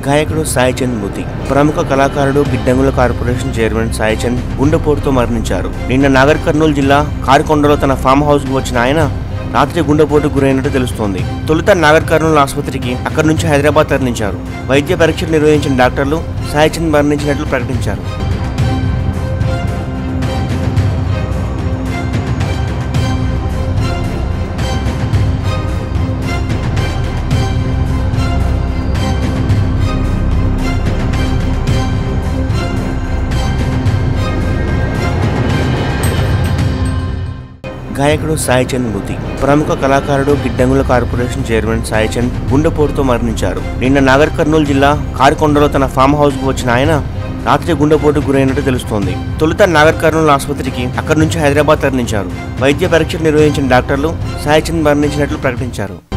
గాయకుడు సాయి చంద్ మృతి ప్రముఖ కళాకారుడు గిడ్డంగుల కార్పొరేషన్ చైర్మన్ సాయి చంద్ గుండెపోటుతో మరణించారు నిన్న నాగర్ కర్నూలు జిల్లా కారికొండలో తన ఫామ్ హౌస్ కు వచ్చిన ఆయన రాత్రి గుండెపోటు గురైనట్టు తెలుస్తోంది తొలుత నాగర్ కర్నూలు ఆసుపత్రికి అక్కడి నుంచి హైదరాబాద్ తరలించారు వైద్య పరీక్షలు నిర్వహించిన డాక్టర్లు సాయి చంద్ మరణించినట్లు ప్రకటించారు గాయకుడు సాయి చంద్ మృతి ప్రముఖ కళాకారుడు గిడ్డంగుల కార్పొరేషన్ చైర్మన్ సాయి చంద్ గుండెపోటుతో మరణించారు నిన్న నాగర్ కర్నూలు జిల్లా కారికొండలో తన ఫామ్ హౌస్ కు వచ్చిన ఆయన రాత్రి గుండెపోటు గురైనట్టు తెలుస్తోంది తొలుత నాగర్ కర్నూలు ఆసుపత్రికి అక్కడి నుంచి హైదరాబాద్ తరలించారు వైద్య పరీక్షలు నిర్వహించిన డాక్టర్లు సాయి చంద్ మరణించినట్లు ప్రకటించారు